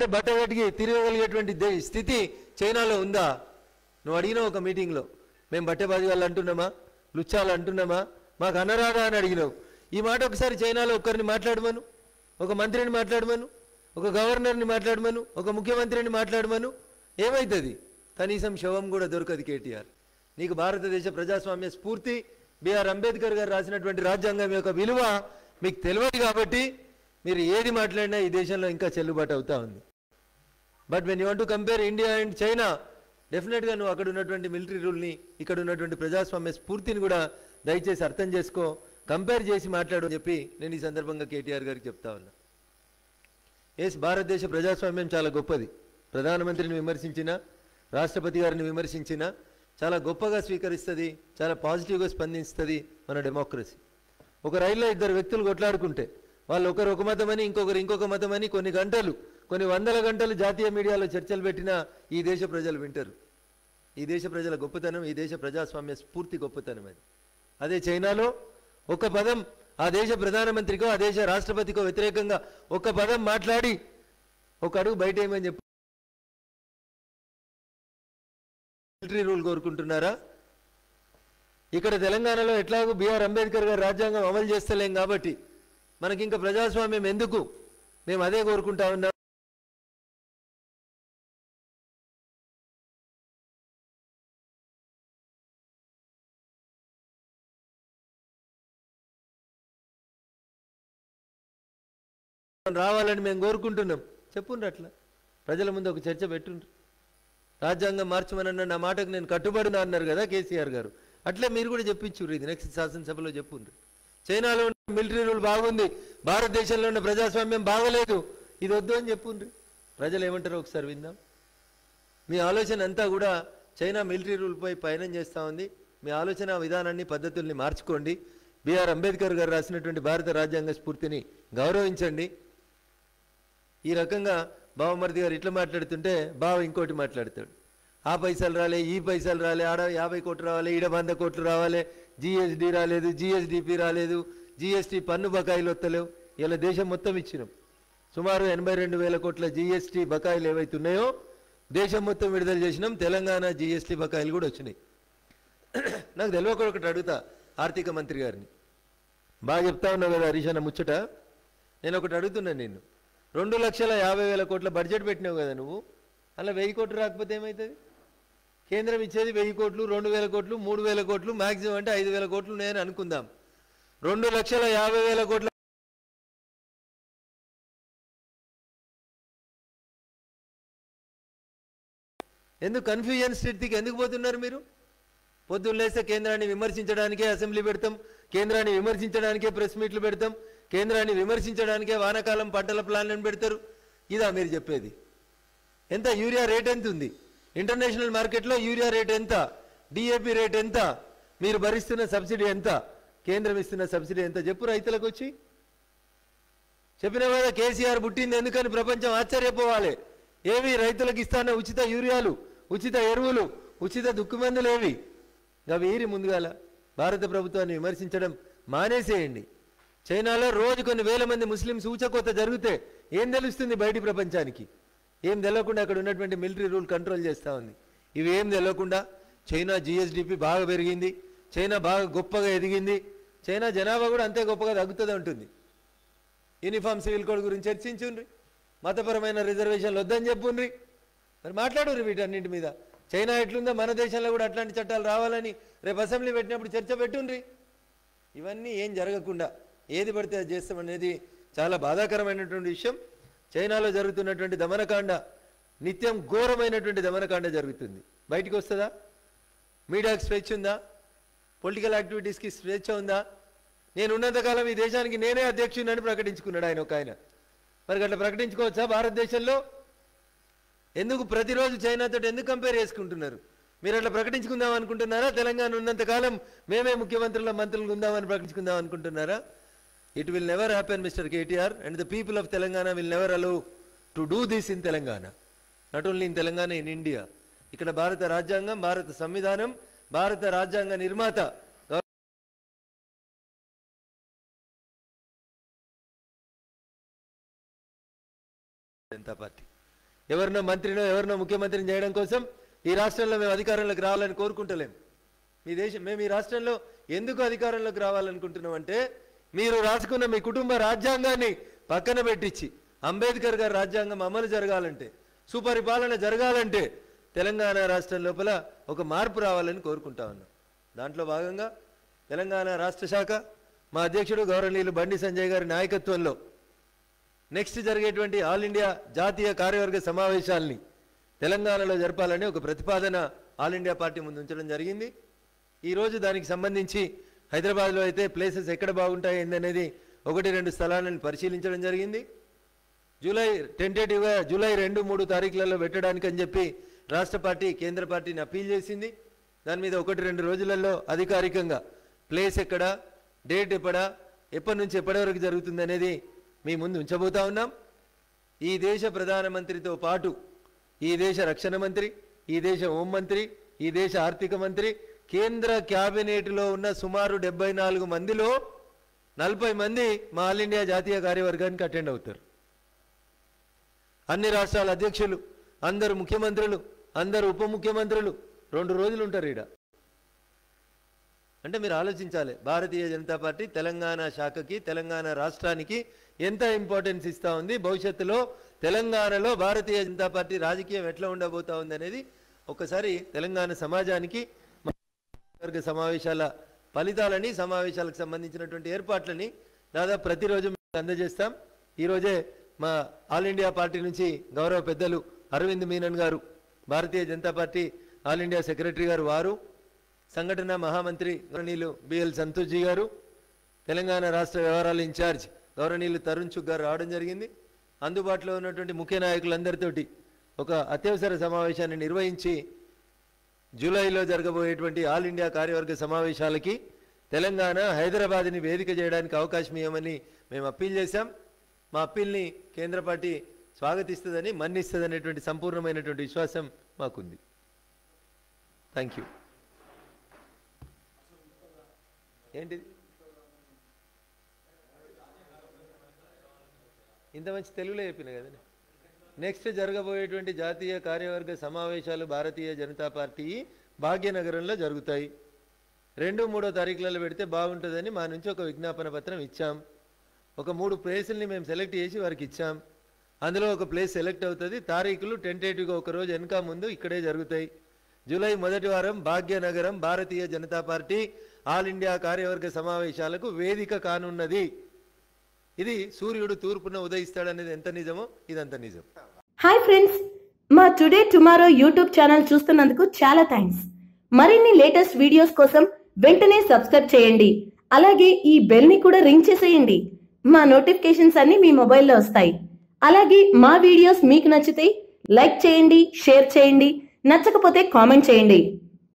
బట్టగట్టికి తిరగగలిగేటువంటి they- స్థితి చైనాలో ఉందా నువ్వు అడిగిన ఒక మీటింగ్లో మేము బట్టెబాజీ వాళ్ళు అంటున్నామా లుచ్చాలు అంటున్నామా మాకు అనరాదా అని అడిగినావు ఈ మాట ఒకసారి చైనాలో ఒక్కరిని మాట్లాడమను ఒక మంత్రిని మాట్లాడమను ఒక గవర్నర్ని మాట్లాడమను ఒక ముఖ్యమంత్రిని మాట్లాడమను ఏమవుతుంది కనీసం శవం కూడా దొరకదు కేటీఆర్ నీకు భారతదేశ ప్రజాస్వామ్య స్ఫూర్తి బిఆర్ అంబేద్కర్ గారు రాసినటువంటి రాజ్యాంగం యొక్క విలువ మీకు తెలియదు కాబట్టి మీరు ఏది మాట్లాడినా ఈ దేశంలో ఇంకా చెల్లుబాటు అవుతా ఉంది but when you want to compare India and China డెఫినెట్గా నువ్వు అక్కడ ఉన్నటువంటి మిలిటరీ రూల్ని ఇక్కడ ఉన్నటువంటి ప్రజాస్వామ్య స్ఫూర్తిని కూడా దయచేసి అర్థం చేసుకో కంపేర్ చేసి మాట్లాడు అని చెప్పి నేను ఈ సందర్భంగా కేటీఆర్ గారికి చెప్తా ఉన్నా ఎస్ భారతదేశ ప్రజాస్వామ్యం చాలా గొప్పది ప్రధానమంత్రిని విమర్శించిన రాష్ట్రపతి గారిని విమర్శించిన చాలా గొప్పగా స్వీకరిస్తుంది చాలా పాజిటివ్గా స్పందిస్తుంది మన డెమోక్రసీ ఒక రైల్లో ఇద్దరు వ్యక్తులు కొట్లాడుకుంటే వాళ్ళు ఒకరు ఒక మతమని ఇంకొకరు ఇంకొక మతమని కొన్ని గంటలు కొన్ని వందల గంటలు జాతీయ మీడియాలో చర్చలు పెట్టినా ఈ దేశ ప్రజలు వింటారు ఈ దేశ ప్రజల గొప్పతనం ఈ దేశ ప్రజాస్వామ్య స్ఫూర్తి గొప్పతనం అది అదే చైనాలో ఒక పదం ఆ దేశ ప్రధానమంత్రికో ఆ దేశ రాష్ట్రపతికో వ్యతిరేకంగా ఒక పదం మాట్లాడి ఒక అడుగు బయట ఏమని చెప్పి మిలిటరీ రూల్ కోరుకుంటున్నారా ఇక్కడ తెలంగాణలో ఎట్లాగో బిఆర్ అంబేద్కర్ గారు రాజ్యాంగం అమలు చేస్తలేం కాబట్టి మనకి ఇంకా ప్రజాస్వామ్యం ఎందుకు మేము అదే కోరుకుంటా ఉన్నాం రావాలని మేము కోరుకుంటున్నాం చెప్పుండ్రు అట్లా ప్రజల ముందు ఒక చర్చ పెట్టుండ్రు రాజ్యాంగం మార్చమనన్న నా మాటకు నేను కట్టుబడినా అన్నారు కదా కేసీఆర్ గారు అట్లే మీరు కూడా చెప్పించుర్రు ఇది నెక్స్ట్ శాసనసభలో చెప్పుండ్రు చైనాలో ఉన్న మిలిటరీ రూల్ బాగుంది భారతదేశంలో ఉన్న ప్రజాస్వామ్యం బాగలేదు ఇది వద్దు అని చెప్పుండ్రు ప్రజలు ఏమంటారో ఒకసారి విందాం మీ ఆలోచన అంతా కూడా చైనా మిలిటరీ రూల్పై పయనం చేస్తూ ఉంది మీ ఆలోచన విధానాన్ని పద్ధతుల్ని మార్చుకోండి బిఆర్ అంబేద్కర్ గారు రాసినటువంటి భారత రాజ్యాంగ స్ఫూర్తిని గౌరవించండి ఈ రకంగా బావమరిది గారు ఇట్లా మాట్లాడుతుంటే బావ ఇంకోటి మాట్లాడతాడు ఆ పైసలు రాలే ఈ పైసలు రాలే ఆడ యాభై కోట్లు రావాలి ఈడ వంద కోట్లు రావాలి జిఎస్డి రాలేదు జిఎస్డిపి రాలేదు జిఎస్టి పన్ను బకాయిలు వస్తలేవు ఇలా దేశం మొత్తం ఇచ్చినాం సుమారు ఎనభై రెండు వేల కోట్ల జిఎస్టి బకాయిలు ఏవైతే ఉన్నాయో దేశం మొత్తం విడుదల చేసినాం తెలంగాణ జిఎస్టి బకాయిలు కూడా వచ్చినాయి నాకు తెలియక ఒకటి అడుగుతా ఆర్థిక మంత్రి గారిని బాగా చెప్తా ఉన్నావు కదా హరీష్ అన్న ముచ్చట నేను ఒకటి అడుగుతున్నాను నిన్ను రెండు లక్షల యాభై వేల కోట్ల బడ్జెట్ పెట్టినావు కదా నువ్వు అలా వెయ్యి కోట్లు రాకపోతే ఏమవుతుంది కేంద్రం ఇచ్చేది వెయ్యి కోట్లు రెండు వేల కోట్లు మూడు వేల కోట్లు మ్యాక్సిమం అంటే ఐదు వేల కోట్లు ఉన్నాయని అనుకుందాం రెండు లక్షల యాభై వేల కోట్ల ఎందుకు కన్ఫ్యూజన్ స్థితికి ఎందుకు పోతున్నారు మీరు పొద్దున్న లేస్తే కేంద్రాన్ని విమర్శించడానికే అసెంబ్లీ పెడతాం కేంద్రాన్ని విమర్శించడానికే ప్రెస్ మీట్లు పెడతాం కేంద్రాన్ని విమర్శించడానికే వానాకాలం పంటల ప్లాన్లను పెడతారు ఇదా మీరు చెప్పేది ఎంత యూరియా రేట్ ఎంత ఉంది ఇంటర్నేషనల్ మార్కెట్లో యూరియా రేట్ ఎంత డిఏపి రేట్ ఎంత మీరు భరిస్తున్న సబ్సిడీ ఎంత కేంద్రం ఇస్తున్న సబ్సిడీ ఎంత చెప్పు రైతులకు వచ్చి చెప్పిన కదా కేసీఆర్ పుట్టింది ఎందుకని ప్రపంచం ఆశ్చర్యపోవాలి ఏవి రైతులకు ఇస్తాన ఉచిత యూరియాలు ఉచిత ఎరువులు ఉచిత దుక్కుమందులు ఏవి అవి ఏరి ముందుగాల భారత ప్రభుత్వాన్ని విమర్శించడం మానేసేయండి చైనాలో రోజు కొన్ని వేల మంది ముస్లింస్ ఊచకోత జరిగితే ఏం తెలుస్తుంది బయటి ప్రపంచానికి ఏం తెలియకుండా అక్కడ ఉన్నటువంటి మిలిటరీ రూల్ కంట్రోల్ చేస్తూ ఉంది ఇవి ఏం తెలియకుండా చైనా జిఎస్డిపి బాగా పెరిగింది చైనా బాగా గొప్పగా ఎదిగింది చైనా జనాభా కూడా అంతే గొప్పగా తగ్గుతుంది ఉంటుంది యూనిఫామ్ సివిల్ కోడ్ గురించి చర్చించుండ్రి మతపరమైన రిజర్వేషన్లు వద్దని చెప్పుండ్రి మరి మాట్లాడుర్రి వీటన్నింటి మీద చైనా ఎట్లుందో మన దేశంలో కూడా అట్లాంటి చట్టాలు రావాలని రేపు అసెంబ్లీ పెట్టినప్పుడు చర్చ పెట్టుండ్రి ఇవన్నీ ఏం జరగకుండా ఏది పడితే అది చేస్తామనేది చాలా బాధాకరమైనటువంటి విషయం చైనాలో జరుగుతున్నటువంటి దమనకాండ నిత్యం ఘోరమైనటువంటి దమనకాండ జరుగుతుంది బయటికి వస్తుందా మీడియాకి స్వేచ్ఛ ఉందా పొలిటికల్ యాక్టివిటీస్కి స్వేచ్ఛ ఉందా నేను ఉన్నంతకాలం ఈ దేశానికి నేనే అధ్యక్షుడిని ప్రకటించుకున్నాడు ఆయన ఒక ఆయన మరి అట్లా ప్రకటించుకోవచ్చా భారతదేశంలో ఎందుకు ప్రతిరోజు చైనాతో ఎందుకు కంపేర్ చేసుకుంటున్నారు మీరు అట్లా ప్రకటించుకుందాం అనుకుంటున్నారా తెలంగాణ ఉన్నంతకాలం మేమే ముఖ్యమంత్రుల మంత్రులు ఉందామని ప్రకటించుకుందాం అనుకుంటున్నారా it will never happen mister KTR and the people of Telangana will never allow to do this in Telangana not only in Telangana in India ఇక్కడ భారత రాజ్యాంగం భారత సంవిధానం భారత రాజ్యాంగ నిర్మాత జనతా పార్టీ ఎవరినో మంత్రినో ఎవరినో ముఖ్యమంత్రిని చేయడం కోసం ఈ రాష్ట్రంలో మేము అధికారంలోకి రావాలని కోరుకుంటలేం మీ దేశం మేము ఈ రాష్ట్రంలో ఎందుకు అధికారంలోకి రావాలనుకుంటున్నాం అంటే మీరు రాసుకున్న మీ కుటుంబ రాజ్యాంగాన్ని పక్కన పెట్టించి అంబేద్కర్ గారి రాజ్యాంగం అమలు జరగాలంటే సుపరిపాలన జరగాలంటే తెలంగాణ రాష్ట్రం లోపల ఒక మార్పు రావాలని కోరుకుంటా ఉన్నాం దాంట్లో భాగంగా తెలంగాణ రాష్ట్ర శాఖ మా అధ్యక్షుడు గౌరవనీయులు బండి సంజయ్ గారి నాయకత్వంలో నెక్స్ట్ జరిగేటువంటి ఆల్ ఇండియా జాతీయ కార్యవర్గ సమావేశాల్ని తెలంగాణలో జరపాలని ఒక ప్రతిపాదన ఆల్ ఇండియా పార్టీ ముందు ఉంచడం జరిగింది ఈరోజు దానికి సంబంధించి హైదరాబాద్లో అయితే ప్లేసెస్ ఎక్కడ బాగుంటాయి ఏందనేది ఒకటి రెండు స్థలాలను పరిశీలించడం జరిగింది జూలై టెంటేటివ్గా జూలై రెండు మూడు తారీఖులలో పెట్టడానికి అని చెప్పి రాష్ట్ర పార్టీ కేంద్ర పార్టీని అప్పీల్ చేసింది దాని మీద ఒకటి రెండు రోజులలో అధికారికంగా ప్లేస్ ఎక్కడ డేట్ ఎప్పుడా ఎప్పటి నుంచి ఎప్పటి వరకు జరుగుతుంది అనేది మీ ముందు ఉంచబోతా ఉన్నాం ఈ దేశ ప్రధానమంత్రితో పాటు ఈ దేశ రక్షణ మంత్రి ఈ దేశ హోంమంత్రి ఈ దేశ ఆర్థిక మంత్రి కేంద్ర క్యాబినెట్లో ఉన్న సుమారు డెబ్బై నాలుగు మందిలో నలభై మంది మా ఆల్ ఇండియా జాతీయ కార్యవర్గానికి అటెండ్ అవుతారు అన్ని రాష్ట్రాల అధ్యక్షులు అందరు ముఖ్యమంత్రులు అందరు ఉప ముఖ్యమంత్రులు రెండు రోజులు ఉంటారు ఈడ అంటే మీరు ఆలోచించాలి భారతీయ జనతా పార్టీ తెలంగాణ శాఖకి తెలంగాణ రాష్ట్రానికి ఎంత ఇంపార్టెన్స్ ఇస్తా ఉంది భవిష్యత్తులో తెలంగాణలో భారతీయ జనతా పార్టీ రాజకీయం ఎట్లా ఉండబోతా ఉంది అనేది ఒకసారి తెలంగాణ సమాజానికి మా వర్గ సమావేశాల ఫలితాలని సమావేశాలకు సంబంధించినటువంటి ఏర్పాట్లని దాదాపు ప్రతిరోజు మీకు అందజేస్తాం ఈరోజే మా ఆల్ ఇండియా పార్టీ నుంచి గౌరవ పెద్దలు అరవింద్ మీనన్ గారు Bharatiya Janata party all India secretary గారు వారు సంఘటన మహామంత్రి గౌరవనీయులు బిఎల్ సంతోష్జీ గారు తెలంగాణ రాష్ట్ర వ్యవహారాల ఇన్ఛార్జ్ గౌరవనీయులు తరుణ్ చుగ్ గారు రావడం జరిగింది అందుబాటులో ఉన్నటువంటి ముఖ్య నాయకులందరితోటి ఒక అత్యవసర సమావేశాన్ని నిర్వహించి జూలైలో జరగబోయేటువంటి ఆల్ ఇండియా కార్యవర్గ సమావేశాలకి తెలంగాణ హైదరాబాద్ని వేదిక చేయడానికి అవకాశం ఇవ్వమని మేము అప్పీల్ చేశాం మా అప్పీల్ని కేంద్ర పార్టీ స్వాగతిస్తుందని మన్నిస్తుందనేటువంటి సంపూర్ణమైనటువంటి విశ్వాసం మాకుంది థ్యాంక్ యూ ఏంటిది ఇంత మంచి తెలుగులో చెప్పిన కదండి నెక్స్ట్ జరగబోయేటువంటి జాతీయ కార్యవర్గ సమావేశాలు భారతీయ జనతా పార్టీ భాగ్యనగరంలో జరుగుతాయి రెండు మూడో తారీఖులలో పెడితే బాగుంటుందని మా నుంచి ఒక విజ్ఞాపన పత్రం ఇచ్చాం ఒక మూడు ప్లేసుల్ని మేము సెలెక్ట్ చేసి వారికి ఇచ్చాం అందులో ఒక ప్లేస్ సెలెక్ట్ అవుతుంది తారీఖులు టెంటేటివ్గా ఒక రోజు వెనక ముందు ఇక్కడే జరుగుతాయి జూలై మొదటి వారం Bhagyanagaram Bharatiya Janata party all India కార్యవర్గ సమావేశాలకు వేదిక కానున్నది ఇది సూర్యుడు తూర్పున ఉదయిస్తాడనేది ఎంత నిజమో ఇదంత నిజం హాయ్ ఫ్రెండ్స్ మా టుడే టుమారో యూట్యూబ్ ఛానల్ చూస్తున్నందుకు చాలా థ్యాంక్స్ మరిన్ని లేటెస్ట్ వీడియోస్ కోసం వెంటనే సబ్స్క్రైబ్ చేయండి అలాగే ఈ బెల్ ని కూడా రింగ్ చేసేయండి మా నోటిఫికేషన్స్ అన్ని మీ మొబైల్లో వస్తాయి అలాగే మా వీడియోస్ మీకు నచ్చితే లైక్ చేయండి షేర్ చేయండి నచ్చకపోతే కామెంట్ చేయండి